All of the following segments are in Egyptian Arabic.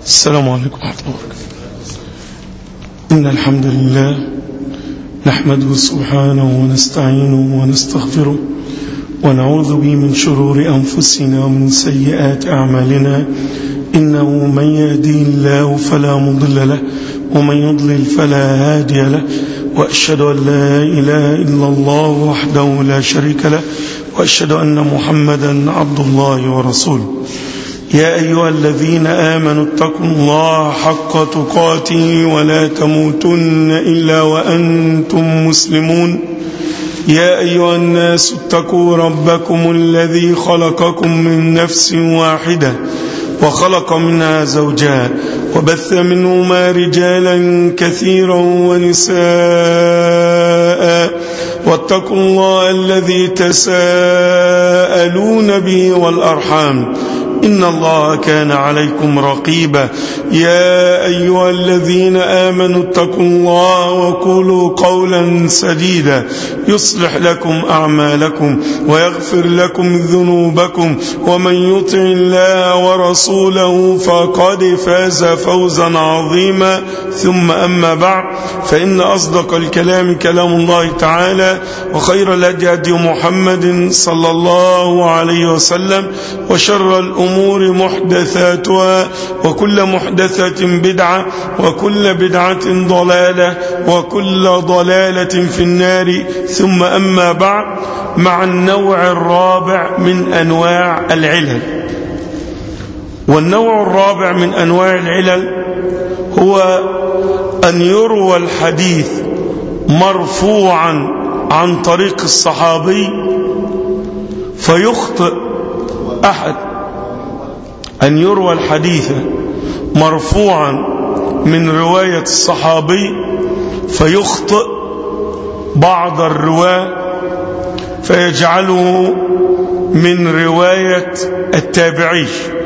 السلام عليكم ورحمة الله وبركاته إن الحمد لله نحمده سبحانه ونستعينه ونستغفره ونعوذ به من شرور أنفسنا ومن سيئات أعمالنا إنه من يهدي الله فلا مضل له ومن يضلل فلا هادي له وأشهد أن لا إله إلا الله وحده لا شريك له وأشهد أن محمدا عبد الله ورسوله يا أيها الذين آمنوا اتقوا الله حق تقاته ولا تموتن إلا وأنتم مسلمون يا أيها الناس اتقوا ربكم الذي خلقكم من نفس واحدة وخلق منها زوجها وبث منهما رجالا كثيرا ونساء واتقوا الله الذي تساءلون به والأرحام إن الله كان عليكم رقيبا يا أيها الذين آمنوا اتقوا الله وقولوا قولا سديدا يصلح لكم أعمالكم ويغفر لكم ذنوبكم ومن يطع الله ورسوله فقد فاز فوزا عظيما ثم أما بعد فإن أصدق الكلام كلام الله تعالى وخير الهدي هدي محمد صلى الله عليه وسلم وشر الأمور الأمور محدثاتها وكل محدثة بدعة وكل بدعة ضلالة وكل ضلالة في النار ثم أما بعد مع النوع الرابع من أنواع العلل والنوع الرابع من أنواع العلل هو أن يروى الحديث مرفوعا عن طريق الصحابي فيخطئ أحد أن يروى الحديث مرفوعا من رواية الصحابي فيخطئ بعض الرواة فيجعله من رواية التابعي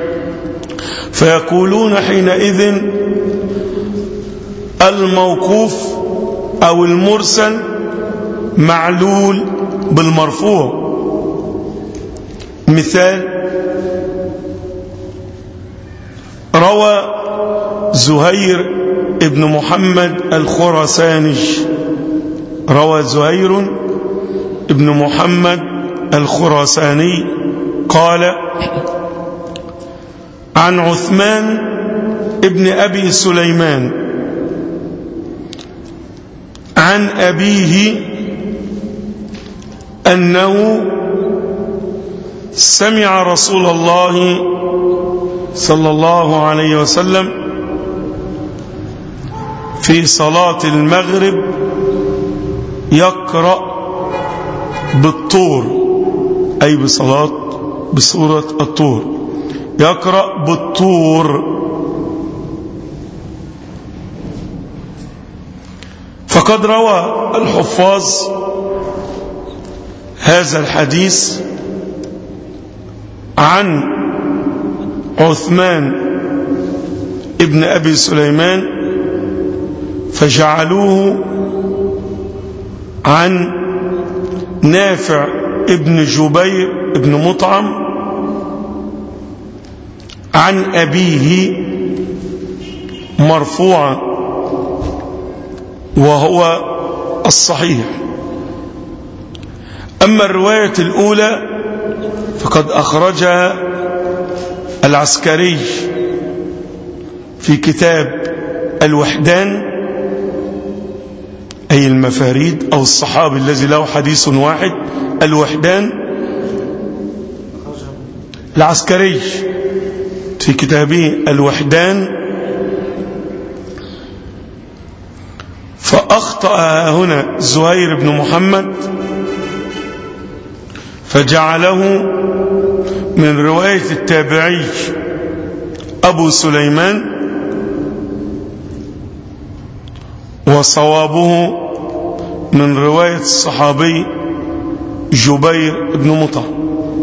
فيقولون حينئذ الموقوف أو المرسل معلول بالمرفوع مثال روى زهير ابن محمد الخراساني روى زهير ابن محمد الخراساني قال عن عثمان ابن أبي سليمان عن أبيه أنه سمع رسول الله صلى الله عليه وسلم في صلاة المغرب يقرأ بالطور أي بصلاة بسورة الطور يقرأ بالطور فقد روى الحفاظ هذا الحديث عن عثمان ابن أبي سليمان فجعلوه عن نافع ابن جبير ابن مطعم عن أبيه مرفوعا وهو الصحيح أما الرواية الأولى فقد أخرجها العسكري في كتاب الوحدان أي المفاريد أو الصحابي الذي له حديث واحد الوحدان العسكري في كتابه الوحدان فأخطأ هنا زهير بن محمد فجعله من رواية التابعي أبو سليمان وصوابه من رواية الصحابي جبير بن مطعم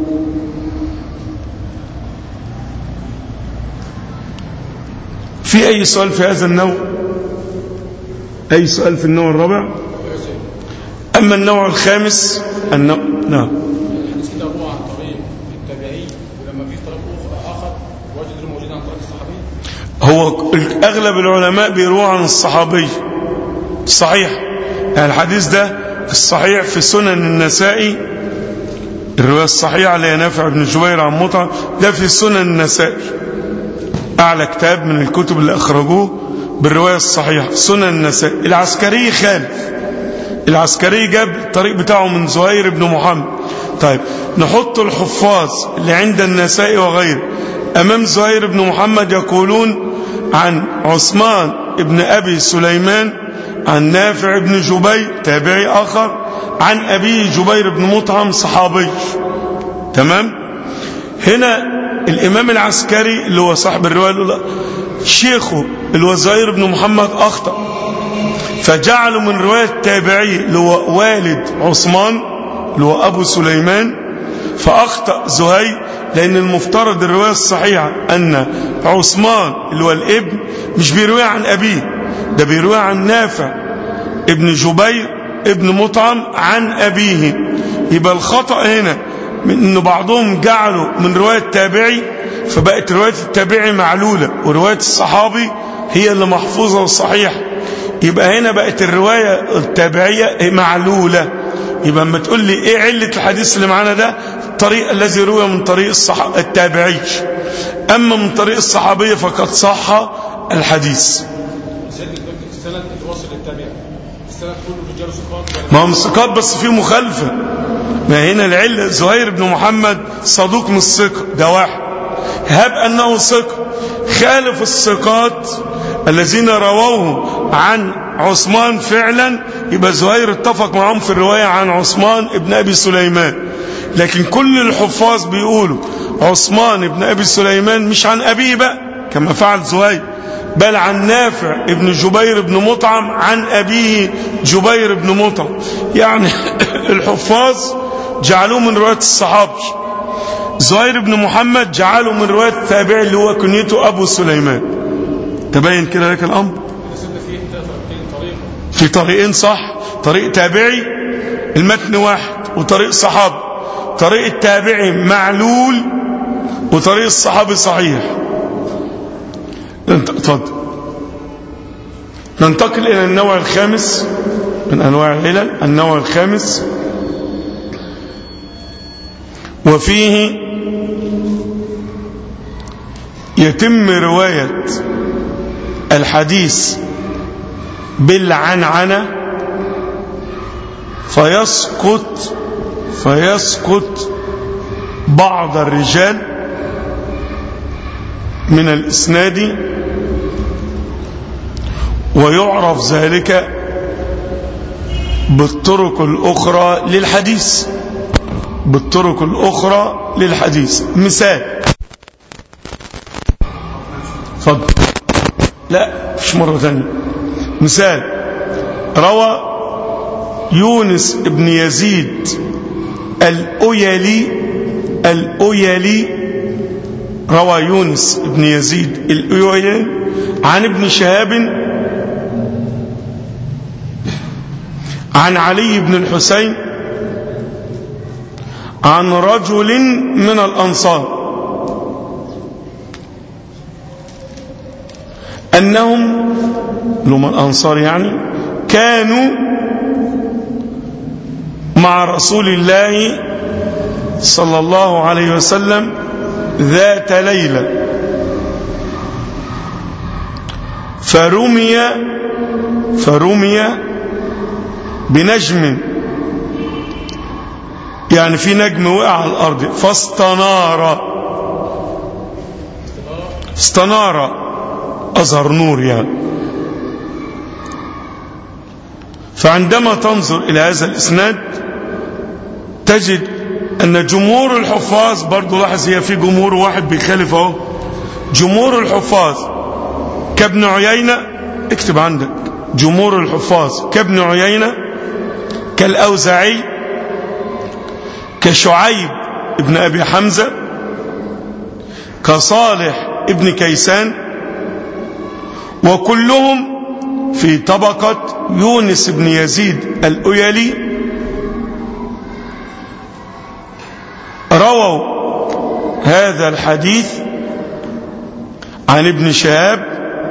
في أي سؤال في هذا النوع أي سؤال في النوع الرابع أما النوع الخامس النوع نعم الحديث كده هو عن طريق التابعي ولما في طريق اخر اخر وجد الموجود عن طريق الصحابي هو أغلب العلماء بيروى عن الصحابي صحيح يعني الحديث ده الصحيح في سنن النسائي الرواية الصحيحة اللي نافع بن جبير عن مطعم ده في سنن النسائي أعلى كتاب من الكتب اللي أخرجوه بالرواية الصحيحة سنن النسائي العسكري خالف العسكري جاب الطريق بتاعه من زهير بن محمد طيب نحط الحفاظ اللي عند النسائي وغيره أمام زهير بن محمد يقولون عن عثمان بن أبي سليمان عن نافع بن جبير تابعي آخر عن أبي جبير بن مطعم صحابي تمام هنا الإمام العسكري اللي هو صاحب الرواية الأولى شيخه اللي هو زهير بن محمد أخطأ فجعلوا من رواية التابعي اللي هو والد عثمان اللي هو أبو سليمان فأخطأ زهير لأن المفترض الرواية الصحيحة أن عثمان اللي هو الابن مش بيروي عن أبيه ده بيروي عن نافع ابن جبير ابن مطعم عن أبيه يبقى الخطأ هنا من أن بعضهم جعلوا من رواية التابعي فبقت رواية التابعي معلولة ورواية الصحابي هي اللي محفوظة وصحيحة يبقى هنا بقت الرواية التابعية معلولة يبقى اما تقول لي ايه علة الحديث اللي معانا ده الطريق الذي روى من طريق الصح... التابعي اما من طريق الصحابية فقد صح الحديث ما هم ثقات بس في مخالفة ما هنا العلة زهير بن محمد صدوق من الثقة ده واحد هب أنه ثقة خالف الثقات الذين رووه عن عثمان فعلا يبقى زهير اتفق معهم في الرواية عن عثمان ابن أبي سليمان لكن كل الحفاظ بيقولوا عثمان ابن أبي سليمان مش عن أبيه بقى كما فعل زهير بل عن نافع ابن جبير بن مطعم عن أبيه جبير بن مطعم يعني الحفاظ جعلوه من رواية الصحابي زهير بن محمد جعله من رواية التابع اللي هو كنيته أبو سليمان تبين كده لك الأمر في طريقين صح طريق تابعي المتن واحد وطريق صحابي طريق التابعي معلول وطريق الصحابي صحيح اتفضل ننتقل إلى النوع الخامس من أنواع العلل النوع الخامس وفيه يتم رواية الحديث بالعنعنة فيسقط فيسقط بعض الرجال من الإسناد ويعرف ذلك بالطرق الأخرى للحديث بالطرق الأخرى للحديث مثال فضل لا مش مرة ثانية مثال روى يونس بن يزيد الأيلي الأيلي روى يونس بن يزيد الأيلي عن ابن شهاب عن علي بن الحسين عن رجل من الأنصار أنهم لهم الأنصار يعني كانوا مع رسول الله صلى الله عليه وسلم ذات ليلة فرمي فرمي بنجم يعني في نجم وقع على الأرض فاستنار استنار أظهر نور يعني فعندما تنظر إلى هذا الإسناد تجد أن جمهور الحفاظ برضو لاحظ هي في جمهور واحد بيخالف اهو جمهور الحفاظ كابن عيينة اكتب عندك جمهور الحفاظ كابن عيينة كالأوزعي كشعيب ابن أبي حمزة كصالح ابن كيسان وكلهم في طبقة يونس بن يزيد الأيلي رووا هذا الحديث عن ابن شهاب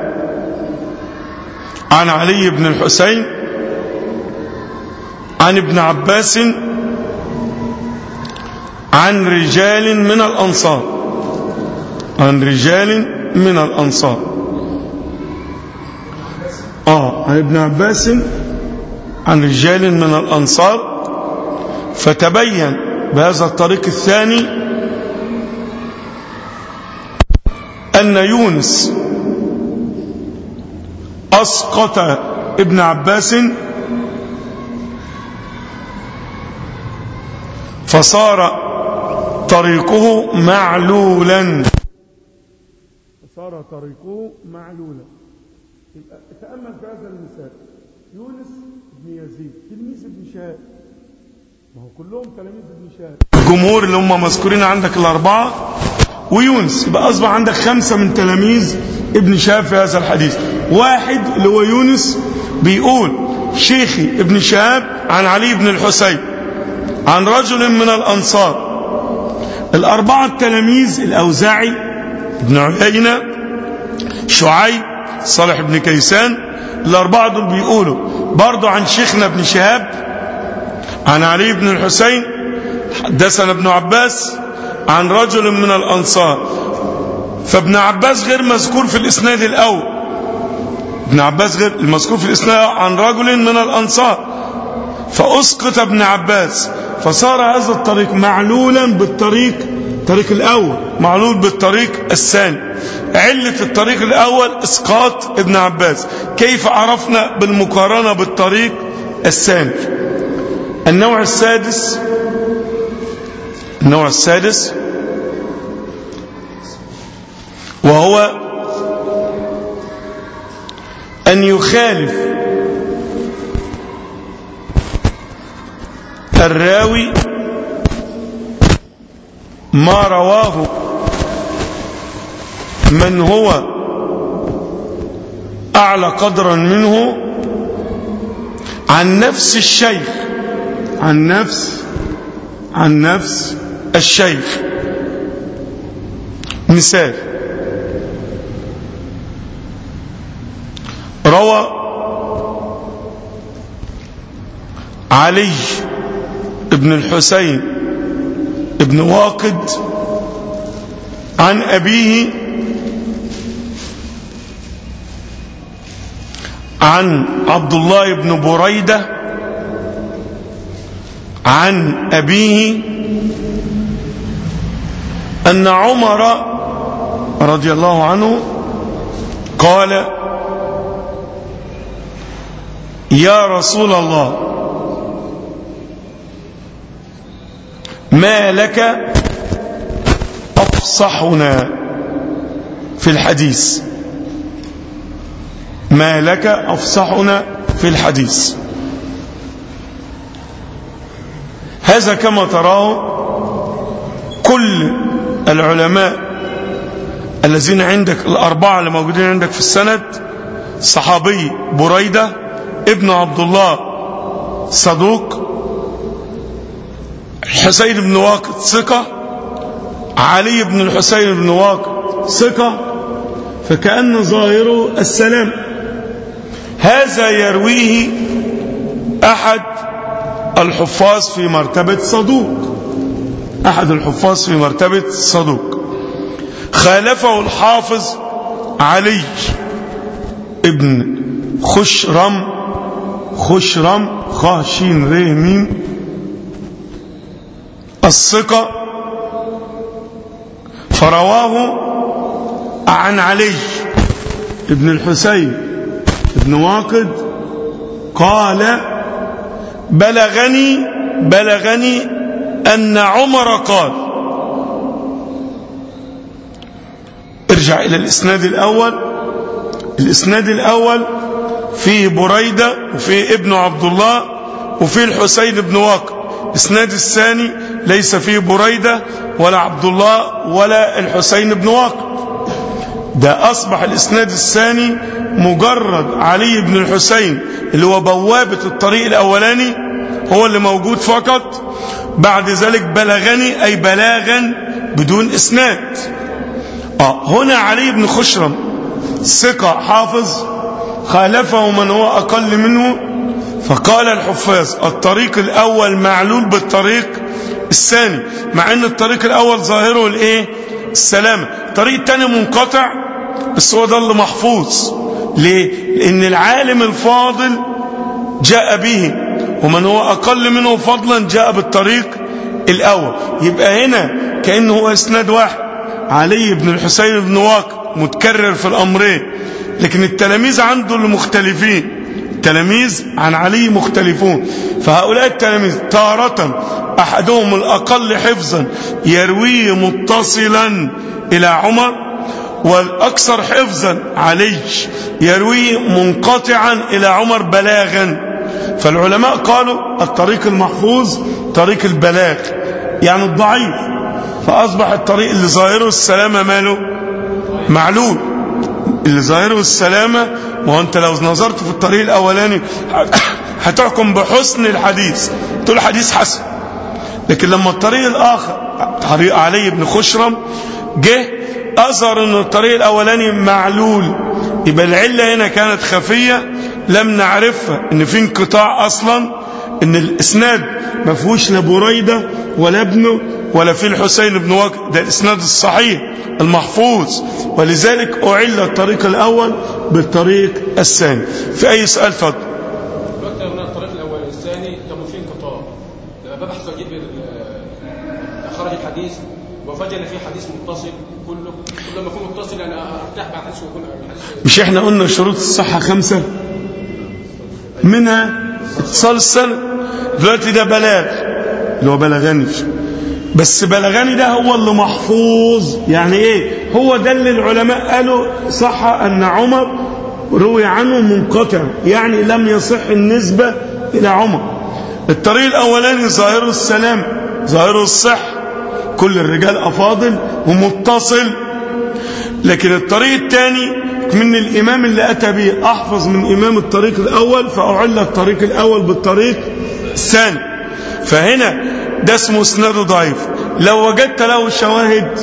عن علي بن الحسين عن ابن عباس عن رجال من الأنصار عن رجال من الأنصار آه عن ابن عباس عن رجال من الأنصار فتبين بهذا الطريق الثاني أن يونس أسقط ابن عباس فصار طريقه معلولا فصار طريقه معلولا تأمل في هذا المثال يونس بن يزيد تلميذ ابن شهاب ما هو كلهم تلاميذ ابن شهاب الجمهور اللي هم مذكورين عندك الأربعة ويونس يبقى أصبح عندك خمسة من تلاميذ ابن شهاب في هذا الحديث واحد اللي هو يونس بيقول شيخي ابن شهاب عن علي بن الحسين عن رجل من الأنصار الأربعة التلاميذ الأوزاعي ابن عيينة شعيب صالح بن كيسان الأربعة دول بيقولوا برضو عن شيخنا ابن شهاب عن علي بن الحسين حدثنا ابن عباس عن رجل من الأنصار فابن عباس غير مذكور في الإسناد الأول ابن عباس غير المذكور في الإسناد عن رجل من الأنصار فأسقط ابن عباس فصار هذا الطريق معلولا بالطريق الطريق الأول معلول بالطريق الثاني علة الطريق الأول إسقاط ابن عباس كيف عرفنا بالمقارنة بالطريق الثاني النوع السادس النوع السادس وهو أن يخالف الراوي ما رواه من هو أعلى قدرا منه عن نفس الشيخ عن نفس عن نفس الشيخ مثال روى علي ابن الحسين ابن واقد عن أبيه عن عبد الله بن بريدة عن أبيه أن عمر رضي الله عنه قال يا رسول الله ما لك أفصحنا في الحديث ما لك أفصحنا في الحديث هذا كما تراه كل العلماء الذين عندك الأربعة اللي موجودين عندك في السند صحابي بريدة ابن عبد الله صدوق الحسين بن واقد ثقة علي بن الحسين بن واقد ثقة فكأن ظاهره السلام هذا يرويه أحد الحفاظ في مرتبة صدوق أحد الحفاظ في مرتبة صدوق خالفه الحافظ علي ابن خشرم خشرم خاشين ريه ميم الثقة فرواه عن علي ابن الحسين ابن واقد قال بلغني بلغني أن عمر قال ارجع إلى الإسناد الأول الإسناد الأول فيه بريدة وفيه ابن عبد الله وفيه الحسين بن واقد الإسناد الثاني ليس فيه بريدة ولا عبد الله ولا الحسين بن واقد ده أصبح الإسناد الثاني مجرد علي بن الحسين اللي هو بوابة الطريق الأولاني هو اللي موجود فقط بعد ذلك بلغني أي بلاغا بدون إسناد آه هنا علي بن خشرم ثقة حافظ خالفه من هو أقل منه فقال الحفاظ الطريق الأول معلول بالطريق الثاني مع أن الطريق الأول ظاهره الإيه السلامة الطريق الثاني منقطع بس هو ده اللي محفوظ ليه لأن العالم الفاضل جاء به ومن هو أقل منه فضلا جاء بالطريق الأول يبقى هنا كأنه هو إسناد واحد علي بن الحسين بن واقع متكرر في الأمرين لكن التلاميذ عنده اللي مختلفين التلاميذ عن علي مختلفون فهؤلاء التلاميذ تارة أحدهم الأقل حفظا يرويه متصلا إلى عمر والأكثر حفظا علي يرويه منقطعا إلى عمر بلاغا فالعلماء قالوا الطريق المحفوظ طريق البلاغ يعني الضعيف فأصبح الطريق اللي ظاهره السلامة ماله معلول اللي ظاهره السلامة ما انت لو نظرت في الطريق الأولاني هتحكم بحسن الحديث تقول حديث حسن لكن لما الطريق الآخر طريق علي بن خشرم جه أظهر أن الطريق الأولاني معلول يبقى العلة هنا كانت خفية لم نعرفها ان في انقطاع اصلا ان الاسناد ما فيهوش لا بريده ولا ابنه ولا في الحسين بن واقع ده الاسناد الصحيح المحفوظ ولذلك اعل الطريق الاول بالطريق الثاني في اي سؤال اتفضل دلوقتي هنا الطريق الاول الثاني طب في انقطاع لما ببحث واجيب خرج الحديث وفجأة ان في حديث متصل كله كل ما يكون متصل انا ارتاح مع الحديث ويكون الحديث مش احنا قلنا شروط الصحة خمسة منها اتصال السنة دلوقتي ده بلاغ اللي هو بلغني بس بلغني ده هو اللي محفوظ يعني ايه هو ده اللي العلماء قالوا صح ان عمر روي عنه منقطع يعني لم يصح النسبة الى عمر الطريق الاولاني ظاهره السلام ظاهره الصح كل الرجال افاضل ومتصل لكن الطريق الثاني من الإمام اللي أتى به أحفظ من إمام الطريق الأول فأعل الطريق الأول بالطريق الثاني فهنا ده اسمه اسناد ضعيف لو وجدت له شواهد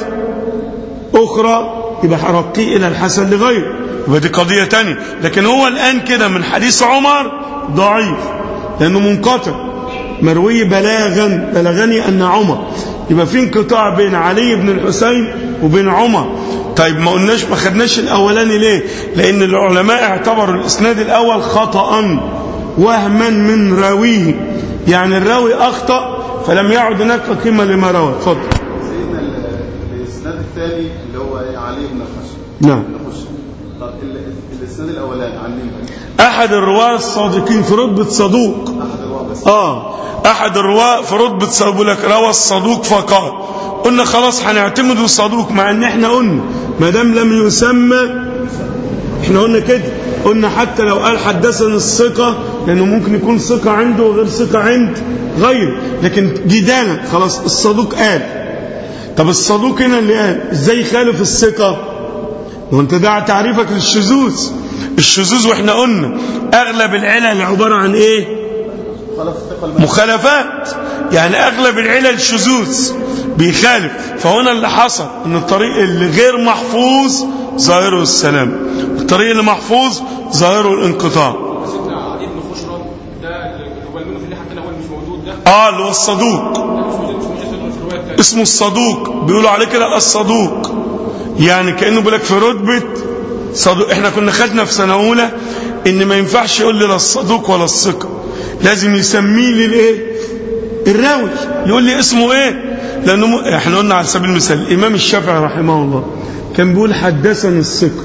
أخرى يبقى هرقيه إلى الحسن لغيره يبقى دي قضية تانية لكن هو الآن كده من حديث عمر ضعيف لأنه منقطع مروي بلاغا بلغني أن عمر يبقى في انقطاع بين علي بن الحسين وبين عمر طيب ما قلناش ما خدناش الاولاني ليه لان العلماء اعتبروا الاسناد الاول خطا وهما من راويه يعني الراوي اخطا فلم يعد هناك قيمه لما روى اتفضل سيدنا ال- الاسناد الثاني اللي هو إيه؟ علي بن الخشب نعم. بن الخشب. طب ال- الاسناد الاولاني عن مين بقى؟ احد الرواه الصادقين في رتبه صدوق احد الرواه بس اه احد الرواه في رتبه صدوق لك روى الصدوق فقال قلنا خلاص هنعتمد الصدوق مع ان احنا قلنا ما دام لم يسمى احنا قلنا كده قلنا حتى لو قال حدثنا الثقة لأنه ممكن يكون ثقة عنده وغير ثقة عند غيره لكن جدالا خلاص الصدوق قال طب الصدوق هنا اللي قال ازاي يخالف الثقة وانت ده تعريفك للشذوذ الشذوذ واحنا قلنا اغلب العلل عبارة عن ايه خلف الثقه المعنى مخالفات يعني اغلب العلل شذوذ بيخالف فهنا اللي حصل ان الطريق اللي غير محفوظ ظاهره السلام الطريق اللي محفوظ ظاهره الانقطاع سيدنا علي بن خشرم ده اللي هو المنه في اللي حكينا هو اللي مش موجود ده اه اللي هو الصدوق ده مش موجود مش موجود في الروايه الثانيه اسمه الصدوق بيقولوا عليه كده الصدوق يعني كانه بيقول لك في رتبه صدوق احنا كنا خدنا في سنه اولى ان ما ينفعش يقول لي لا الصدوق ولا الثقه لازم يسميه لي الايه الراوي يقول لي اسمه ايه لانه م... احنا قلنا على سبيل المثال الامام الشافعي رحمه الله كان بيقول حدثني الثقه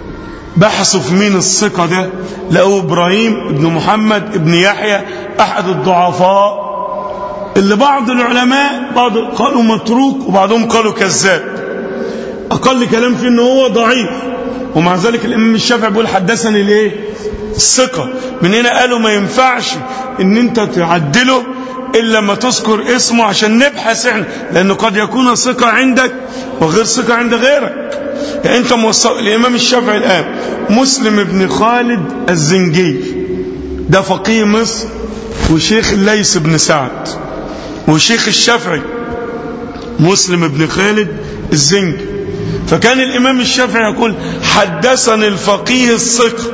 بحثوا في مين الثقه ده لقوا ابراهيم ابن محمد ابن يحيى احد الضعفاء اللي بعض العلماء بعض قالوا متروك وبعضهم قالوا كذاب اقل كلام فيه ان هو ضعيف ومع ذلك الامام الشافعي بيقول حدثني الايه الثقه من هنا قالوا ما ينفعش ان انت تعدله الا لما تذكر اسمه عشان نبحث احنا لانه قد يكون ثقه عندك وغير ثقه عند غيرك يعني انت موصل الامام الشافعي الان مسلم بن خالد الزنجي ده فقيه مصر وشيخ الليث بن سعد وشيخ الشافعي مسلم بن خالد الزنجي فكان الإمام الشافعي يقول حدثني الفقيه الثقة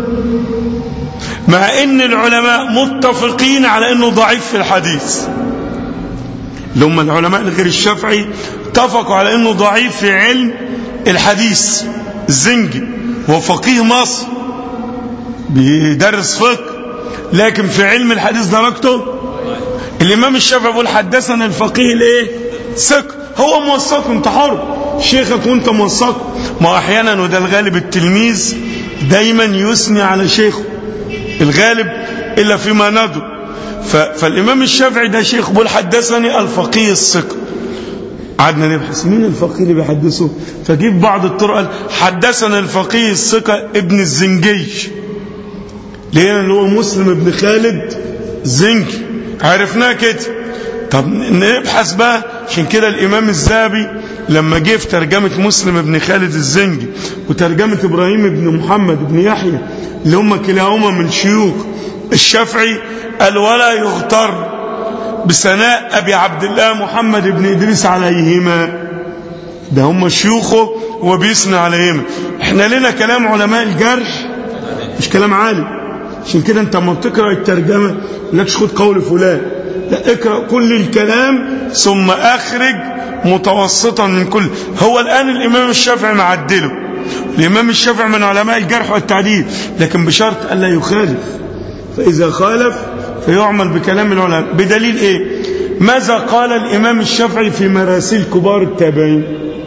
مع ان العلماء متفقين على انه ضعيف في الحديث اللي هم العلماء غير الشافعي اتفقوا على انه ضعيف في علم الحديث الزنجي هو فقيه مصر بيدرس فقه لكن في علم الحديث درجته الامام الشافعي بيقول حدثنا الفقيه الايه ثقه هو موثق انت حر شيخك وانت موثق ما احيانا وده الغالب التلميذ دايما يثني على شيخه الغالب إلا فيما ندر فالإمام الشافعي ده شيخ بول حدثني الفقيه الثقة قعدنا نبحث مين الفقيه اللي بيحدثه فجيب بعض الطرق حدثنا الفقيه الثقة ابن الزنجي ليه اللي هو مسلم ابن خالد الزنجي عرفناه كده طب نبحث بقى عشان كده الإمام الزابي لما جه في ترجمة مسلم ابن خالد الزنجي وترجمة إبراهيم ابن محمد ابن يحيى اللي هم كلاهما من شيوخ الشافعي قال ولا يغتر بثناء أبي عبد الله محمد بن إدريس عليهما ده هم شيوخه وبيثنى عليهما احنا لنا كلام علماء الجرح مش كلام عالي عشان كده انت لما بتقرا الترجمه لكش خد قول فلان لا اقرا كل الكلام ثم اخرج متوسطا من كل هو الان الامام الشافعي معدله الامام الشافعي من علماء الجرح والتعديل لكن بشرط الا يخالف فاذا خالف فيعمل بكلام العلماء بدليل ايه ماذا قال الامام الشافعي في مراسيل كبار التابعين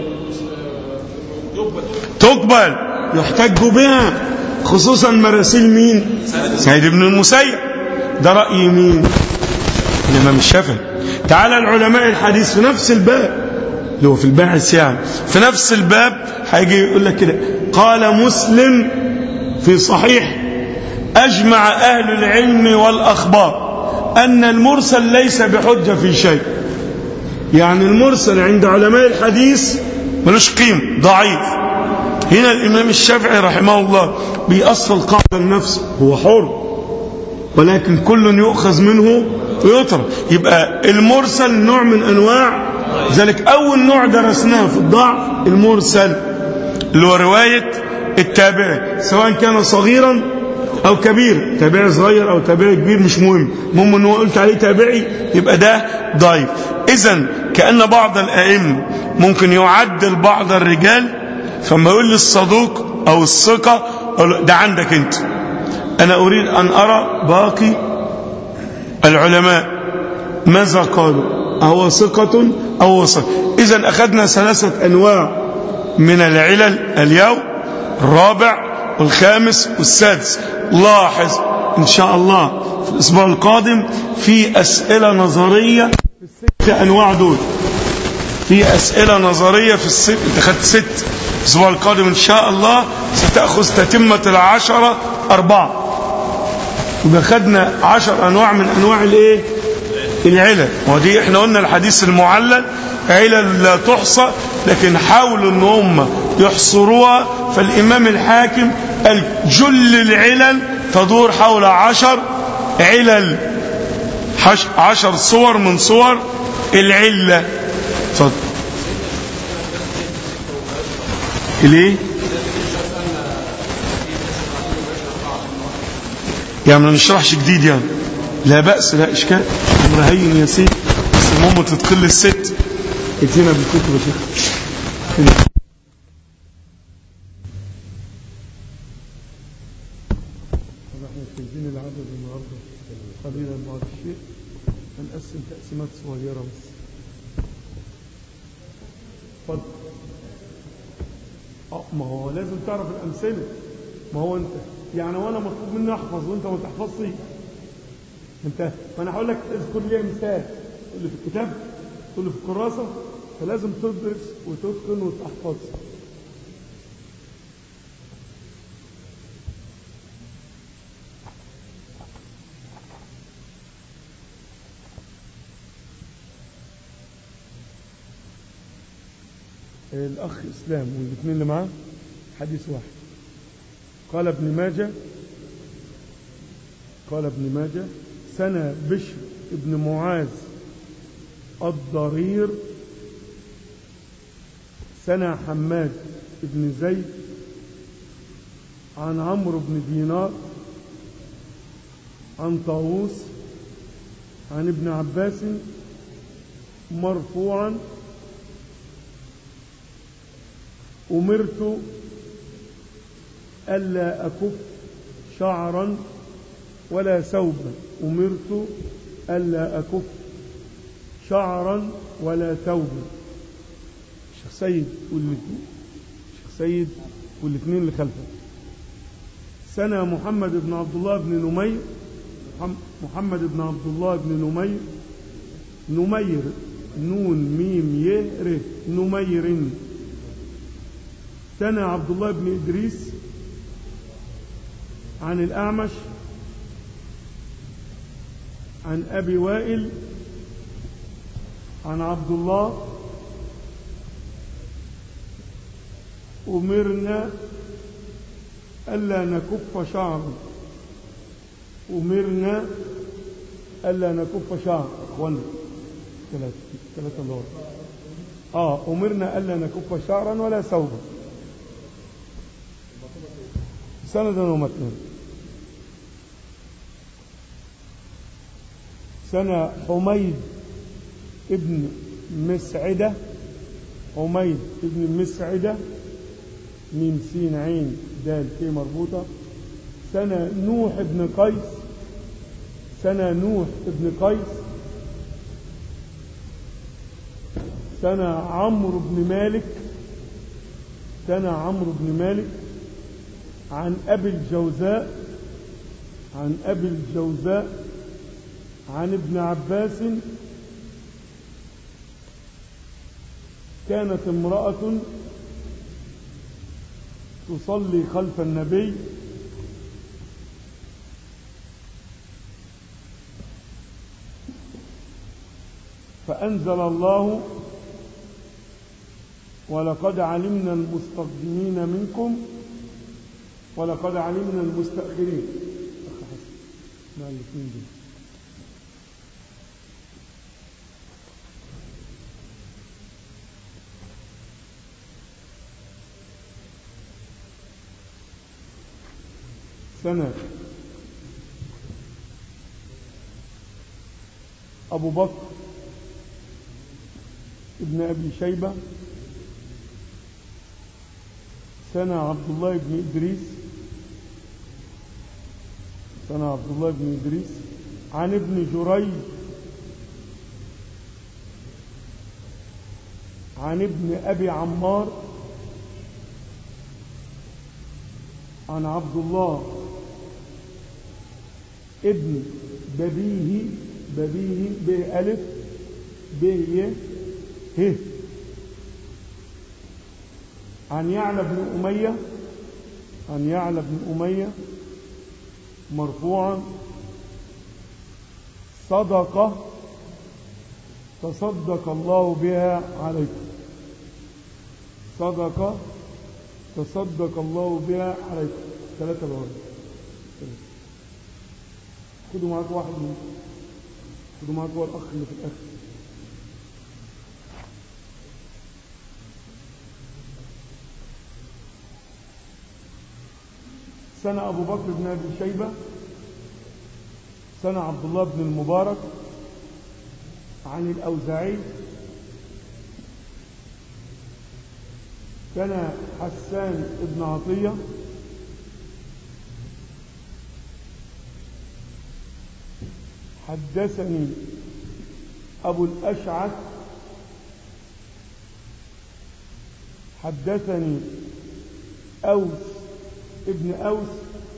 تقبل يحتج بها خصوصا مراسيل مين سعيد بن المسيب ده رأي مين الإمام الشافعي تعالى العلماء الحديث في نفس الباب اللي هو في الباحث يعني في نفس الباب هيجي يقول لك كده قال مسلم في صحيح أجمع أهل العلم والأخبار أن المرسل ليس بحجة في شيء يعني المرسل عند علماء الحديث ملوش قيمة ضعيف هنا الإمام الشافعي رحمه الله بيأصل قاعدة لنفسه هو حر ولكن كل يؤخذ منه ويترك يبقى المرسل نوع من أنواع ذلك أول نوع درسناه في الضعف المرسل اللي هو رواية التابعي سواء كان صغيرا أو كبير تابعي صغير أو تابعي كبير مش مهم المهم أنه قلت عليه تابعي يبقى ده ضعيف إذا كأن بعض الأئمة ممكن يعدل بعض الرجال فما يقول لي الصدوق أو الثقة ده عندك أنت أنا أريد أن أرى باقي العلماء ماذا قالوا أهو ثقة أو وسط إذا أخذنا ثلاثة أنواع من العلل اليوم الرابع والخامس والسادس لاحظ إن شاء الله في الأسبوع القادم في أسئلة نظرية في الست أنواع دول في أسئلة نظرية في الست أنت خدت ست الأسبوع القادم إن شاء الله ستأخذ تتمة العشرة أربعة يبقى خدنا عشر أنواع من أنواع الإيه العلل ودي احنا قلنا الحديث المعلل علل لا تحصى لكن حاولوا ان هم يحصروها فالامام الحاكم قال جل العلل تدور حول عشر علل عشر صور من صور العلة اتفضل ليه يعني ما نشرحش جديد يعني لا بأس لا إشكال أمر هين يا سيدي بس المهم تتقل الست ادينا بالكتب يا شيخ احنا شايفين العدد النهارده قليلا بعض الشيء هنقسم تقسيمات صغيره بس اتفضل اه ما هو لازم تعرف الامثله ما هو انت يعني وانا مطلوب مني احفظ وانت ما تحفظش انت وانا هقول لك اذكر لي مثال تقول لي في الكتاب تقول لي في الكراسه فلازم تدرس وتتقن وتحفظ الاخ اسلام والاثنين اللي معاه حديث واحد قال ابن ماجه قال ابن ماجه سنى بشر ابن معاذ الضرير سنة حماد بن زيد عن عمرو بن دينار عن طاووس عن ابن عباس مرفوعا أمرت ألا أكف شعرا ولا ثوبا أمرت ألا أكف شعرا ولا ثوبا الشيخ سيد والاثنين الشيخ سيد والاثنين اللي خلفه سنة محمد بن عبد الله بن نمير محمد بن عبد الله بن نمير نمير نون ميم ي ر نمير سنة عبد الله بن إدريس عن الأعمش عن أبي وائل عن عبد الله أمرنا ألا نكف شعرا أمرنا ألا نكف شعرا أخوانا ثلاثة ثلاثة دور آه أمرنا ألا نكف شعرا ولا ثوبا سندا ومتنا سنة حميد ابن مسعدة حميد ابن مسعدة ميم سين عين دال كي مربوطة سنة نوح ابن قيس سنة نوح ابن قيس سنة عمرو بن مالك سنة عمرو بن مالك عن أبي الجوزاء عن أبي الجوزاء عن ابن عباس كانت امرأة تصلي خلف النبي فأنزل الله ولقد علمنا المستقدمين منكم ولقد علمنا المستأخرين مع الاثنين دول سنة أبو بكر ابن أبي شيبة سنة عبد الله بن إدريس سنة عبد الله بن إدريس عن ابن جريج عن ابن أبي عمار عن عبد الله ابن ببيه ببيه بألف به ه عن يعلى بن أمية عن يعلى بن أمية مرفوعا صدقة تصدق الله بها عليكم صدقة تصدق الله بها عليكم ثلاثة بوابة خدوا معاك واحد من خدوا معاك هو الأخ اللي في الآخر سنة أبو بكر بن أبي شيبة سنة عبد الله بن المبارك عن الأوزاعي كان حسان بن عطية حدثني أبو الأشعث حدثني أوس ابن أوس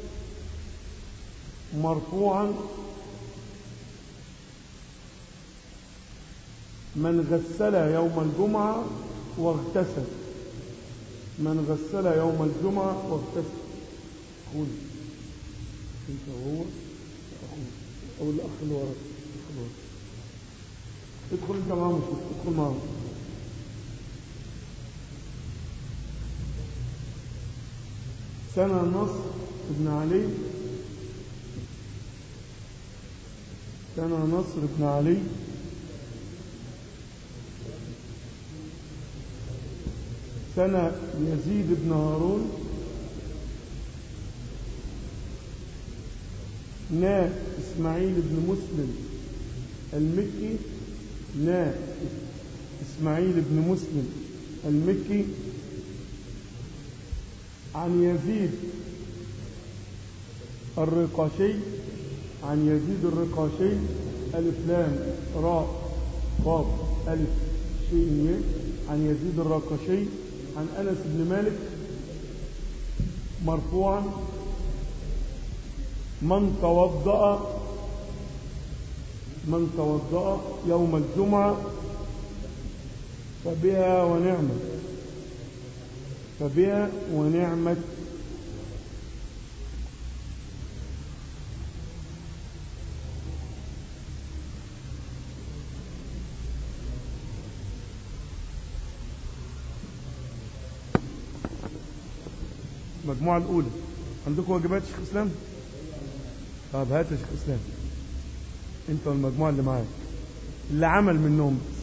مرفوعا من غسل يوم الجمعة واغتسل من غسل يوم الجمعة واغتسل أخوي انت وهو أخوي أو الأخ اللي وراك ادخل وراك ادخل انت معاهم شوف ادخل معاهم سنة نصر بن علي سنة نصر بن علي سنة يزيد بن هارون نا إسماعيل بن مسلم المكي نا إسماعيل بن مسلم المكي عن يزيد الرقاشي عن يزيد الرقاشي ألف لام راء قاف ألف شيء ي عن يزيد الرقاشي عن أنس بن مالك مرفوعا من توضأ من توضأ يوم الجمعة فبها ونعمة فبها ونعمة المجموعة الأولى عندكم واجبات يا شيخ إسلام؟ طب هات يا شيخ إسلام أنت والمجموعة اللي معاك اللي عمل منهم بس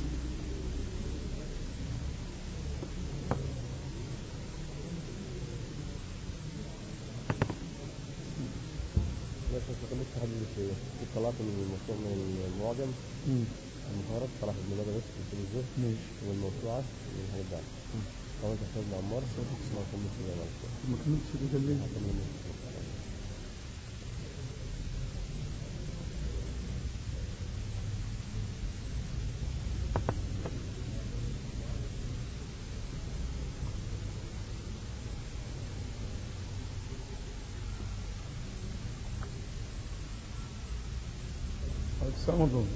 بس ما خليك تحدد شوية طلعت من الموضوع من المعجم مم. المفارق صلاح بن بدر بس في الزهر ماشي والموسوعة من هذا الدعم طبعا تحتاج لعمار ما كملتش زي ما قلت ما كملتش كده ليه؟ هكمل السلام عليكم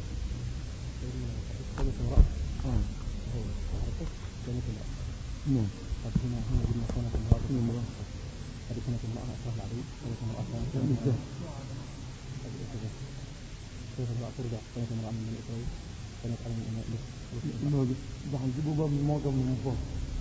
كانت امرأة اه هو عرفت كانت امرأة نعم قد هنا هنا قلنا كانت امرأة هذه كانت امرأة أسرها العدو كانت امرأة كانت بالذات. كيف امرأة ترجع كانت امرأة من بني إسرائيل كانت على من إماء ما ده- ده هنجيبه بقى من معجم من المفاهيم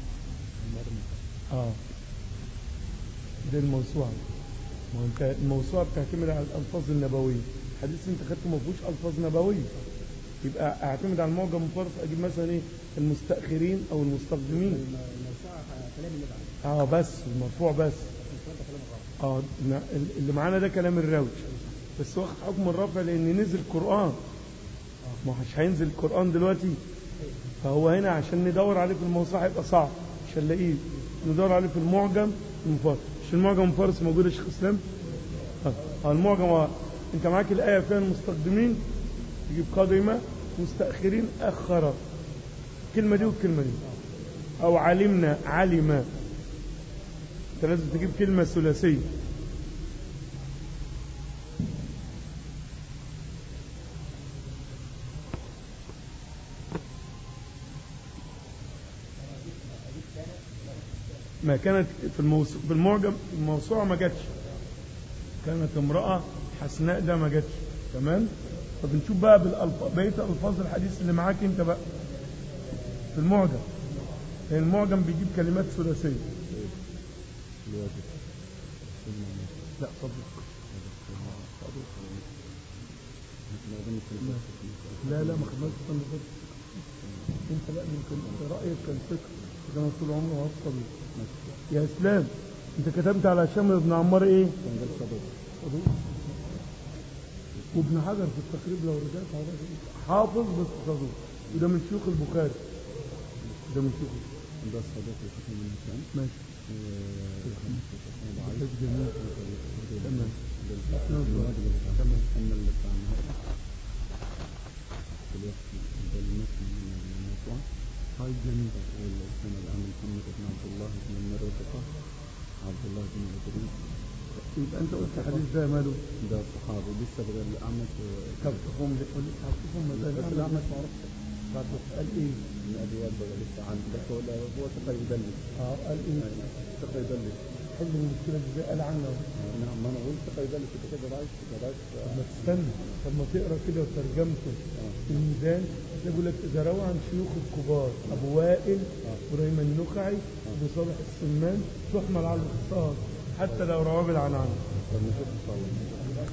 اه ده الموسوعة ما هو انت الموسوعة بتعتمد على الألفاظ النبوية الحديث اللي انت خدته ما فيهوش ألفاظ نبوية يبقى اعتمد على المعجم المفارس اجيب مثلا ايه المستأخرين او المستخدمين اه بس المرفوع بس اه ن- اللي معانا ده كلام الراوي بس واخد حكم الرفع لان نزل قرآن ما هو مش هينزل القرآن دلوقتي فهو هنا عشان ندور عليه في الموسوعة هيبقى صعب مش هنلاقيه ندور عليه في المعجم المفارس مش المعجم المفارس موجود يا شيخ اسلام اه آه، المعجم آه. انت معاك الآية فيها المستقدمين تجيب قادمة مستأخرين أخر الكلمة دي والكلمة دي أو علمنا علم انت لازم تجيب كلمة ثلاثية ما كانت في الموسوعة في المعجم الموسوعة ما جاتش كانت امرأة حسناء ده ما جاتش تمام فبنشوف بقى بالألفاظ بقية ألفاظ الحديث اللي معاك انت بقى في المعجم لأن المعجم بيجيب كلمات ثلاثية لا صدق لا لا ما خدناش السنة اللي فاتت انت بقى يمكن انت رأيك كان فكر ده انا طول عمري هو الصديق يا اسلام انت كتبت على هشام بن عمار ايه؟ صدوق وابن حجر في التقريب لو رجعت حضرتك حافظ بس صدوق وده من شيوخ البخاري ده من شيوخ ده الصديق الحكم من الإسلام ماشي ضعيف ده جميل تمام تمام أن اللي بتاع النهارده دلوقتي ده المتن من الموضوع طيب جميل والسنة الآن محمد بن عبد الله بن المرتقى عبد الله بن إدريس يبقى انت قلت الحديث ده ماله ده صحابي لسه بقى الأعمش طب تقوم قول لي هتشوفهم بس مثلا الأعمش ما عرفش بعد قال ايه؟ من أبيات بقى لسه عن بس هو لا- هو تقي يدلس اه قال ايه؟ تقي يدلس حل المشكله دي ازاي قال عنه نعم ما أنا قلت تقي يدلس كده كده ضعيف كده ضعيف طب ما تستنى طب ما تقرا كده ترجمته في الميزان يقول لك اذا روى عن شيوخ الكبار ابو وائل ابراهيم النخعي ابو صالح السمان تحمل على الاختصار حتى لو رواه بالعنعنه طب نشوف إن شاء الله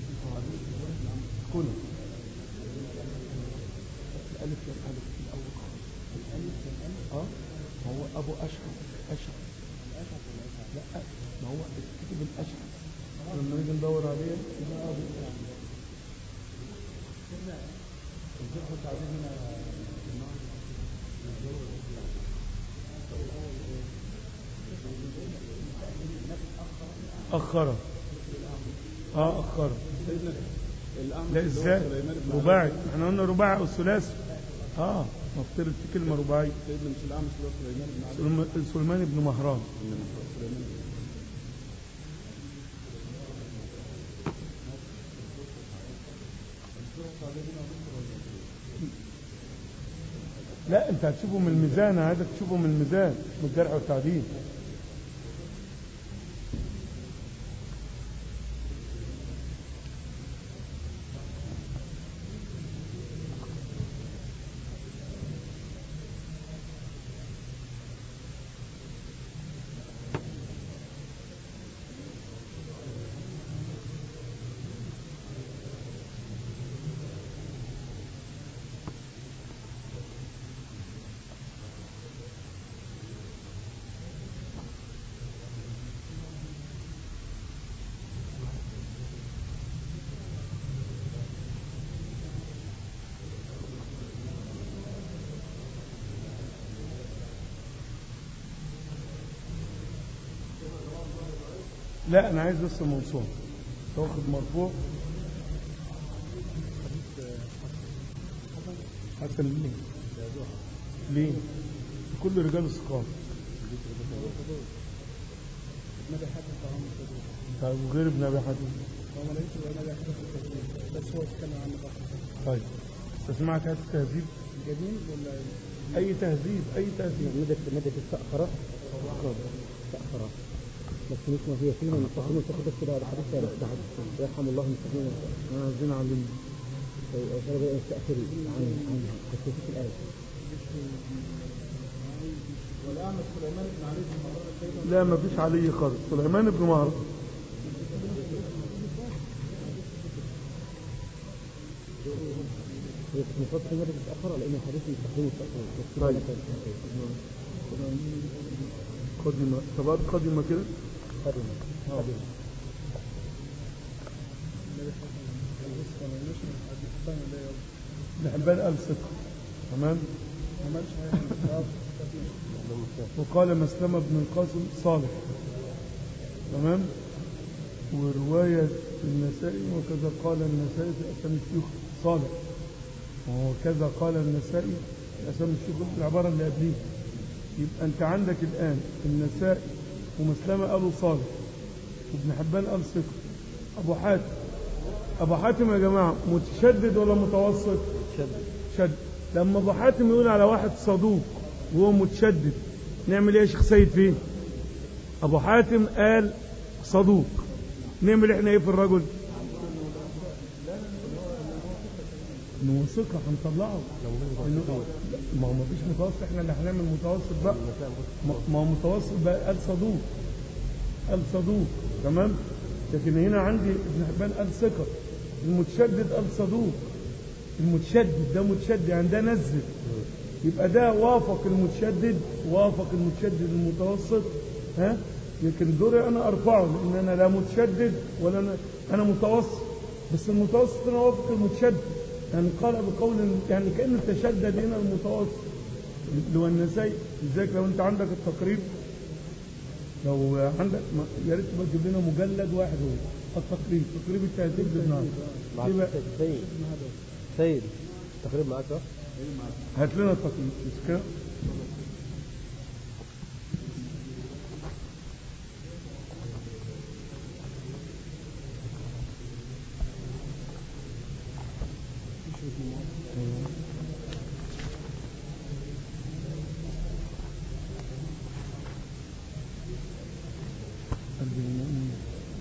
كله الالف والالف في الاول خالص الالف والالف اه هو ابو اشعث اشعث لا ما هو كتب الاشعث لما نيجي ندور عليه يبقى ابو أخره اه أخره لا ازاي رباعي احنا قلنا رباعي او ثلاثي اه نفترض في كلمة رباعي سيدنا مش الأعمش اللي هو سليمان بن عبد سلم- سليمان بن مهران لا انت هتشوفه من الميزان انا عايزك تشوفه من الميزان مش من الجرح والتعديل لا انا عايز بس الموصول تاخد مرفوع حسن ليه ليه كل رجال الثقافة طيب وغير ابن ابي حاتم بس هو اتكلم عنه فقط طيب تسمعك هذا التهذيب جميل ولا اي تهذيب اي تهذيب مدة مدة السأخرة سأخرة بس اسمه هي فينا المستقيمين تاخد بس كده على حديث ثالث ده حديث يرحم الله المستقيمين انا عايزين علم وشرب التأخير عن عن خصوصية الآية والأعمش سليمان بن علي بن مهران الشيبة لا ما فيش علي خالص سليمان بن مهر هي في مفرد في مدة السأخرة لأن حديث المستقيم والتأخير طيب. قدمة طبعات قدمة كده ابن حبان قال ثقة تمام ما عملش حاجة من الصحابة. وقال مسلمة بن القاسم صالح تمام ورواية النسائي وكذا قال النسائي في أسامي الشيوخ صالح وكذا قال النسائي في أسامي الشيوخ في العبارة اللي قبليه يبقى أنت عندك الآن النسائي ومسلمة قالوا صالح وابن حبان قال ثقة أبو حاتم أبو حاتم يا جماعة متشدد ولا متوسط؟ شد شد لما أبو حاتم يقول على واحد صدوق وهو متشدد نعمل ايه يا شيخ سيد فين ابو حاتم قال صدوق نعمل احنا ايه في الرجل انه ثقة هنطلعه إنه- ما هو مفيش متوسط احنا اللي هنعمل متوسط بقى ما- ما هو متوسط بقى قال صدوق قال صدوق تمام لكن هنا عندي ابن حبان قال ثقة المتشدد قال صدوق المتشدد ده متشدد يعني ده نزل يبقى ده وافق المتشدد وافق المتشدد المتوسط ها لكن دوري انا ارفعه لان انا لا متشدد ولا انا انا متوسط بس المتوسط انا وافق المتشدد يعني قال بقول يعني كانه تشدد هنا المتوسط اللي هو النسائي لذلك لو انت عندك التقريب لو عندك ما- يا ريت تبقى تجيب لنا مجلد واحد هو التقريب تقريب التهذيب لابن عمرو. معك يبقى سيد سيد تقريبا معك صح؟ هات لنا التقريب مش كده قلب المؤمن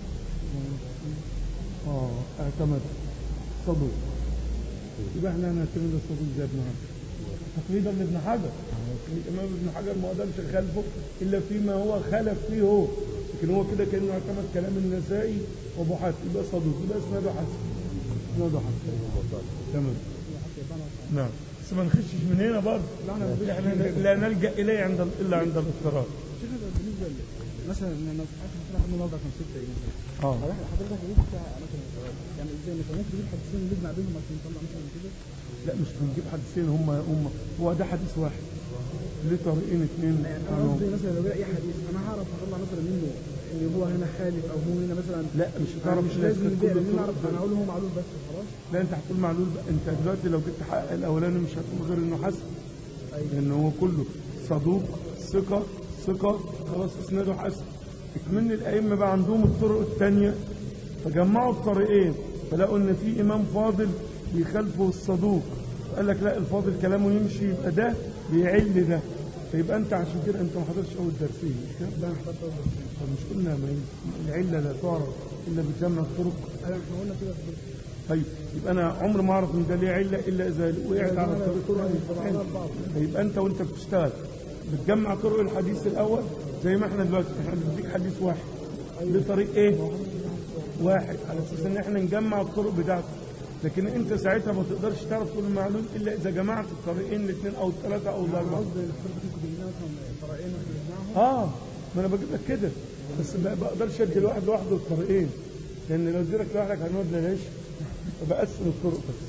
اه اعتمد صدوق يبقى احنا هنعتمد الصدوق زي ابن حجر تقريبا لابن حجر الامام ابن حجر ما قدرش يخالفه الا فيما هو خالف فيه هو لكن هو كده كانه اعتمد كلام النسائي وابو حاتم يبقى صدوق يبقى اسناده حسن اسناده حسن تمام نعم بس ما نخشش من هنا برضه احنا لا نلجا اليه عند الا عند الاضطرار شيخ ده بالنسبه ل- مثلا ان انا ساعات بصراحه من الوضع كان ستة ايه مثلا اه حضرتك حضرتك ايه بتاع مثلا يعني ازاي مثلا ممكن تجيب حديثين نجمع بينهم عشان نطلع مثلا كده لا مش بنجيب حديثين هم هم هو ده حديث واحد ليه طريقين اثنين يعني انا قصدي مثلا لو جاء اي حديث انا هعرف اطلع مثلا منه ان هو هنا خالف او هو هنا مثلا لا مش انا هتعرف مش إلا لازم إذا نبيع كل لان انا اعرف الطرق انا اقول هو معلول بس خلاص لا انت هتقول معلول بقى انت دلوقتي لو جيت تحقق الاولاني مش هتقول غير انه حسن لان هو كله صدوق ثقه ثقه خلاص اسناده حسن اكمن الائمه بقى عندهم الطرق الثانيه فجمعوا الطريقين فلقوا ان في امام فاضل بيخالفه الصدوق قال لك لا الفاضل كلامه يمشي يبقى ده بيعل ده فيبقى انت عشان كده انت ما حضرتش اول درسين مش كده؟ لا حضرت اول درسين فمش قلنا ما ي- العله لا تعرف الا بجمع الطرق ايوه احنا قلنا كده في طيب يبقى انا عمري ما اعرف ان ده ليه عله الا اذا وقعت على الطريق فيبقى انت وانت بتشتغل بتجمع طرق الحديث الاول زي ما احنا دلوقتي احنا بنديك حديث واحد بطريق ايه؟ واحد على اساس ان احنا نجمع الطرق بتاعته لكن انت ساعتها ما تقدرش تعرف كل المعلوم الا اذا جمعت الطريقين الاثنين او الثلاثه او الاربعه قصدي الفرق ممكن بيننا مثلا طريقين واحنا بنجمعهم اه ما انا بجيب لك كده بس ما بقدرش ادي الواحد لوحده الطريقين لان لو اديلك لوحدك هنقعد نعيش بقسم الطرق بس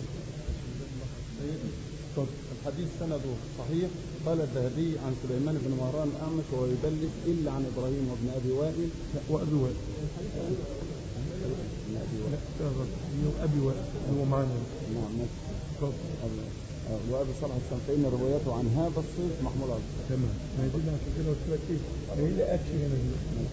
اتفضل الحديث سنده صحيح قال الذهبي عن سليمان بن مهران الأعمش وهو يدلس إلا عن إبراهيم وابن أبي وائل لا وابي وائل لا ده غلط. هو ابي وائل هو معانا نعم ماشي. اتفضل آه، وأبي صالح السلام فإن روايته عن هذا الصيف محمول على الصيف. تمام ما هي دي اللي عشان كده قلت لك ايه ما هي اللي اكشن هنا دي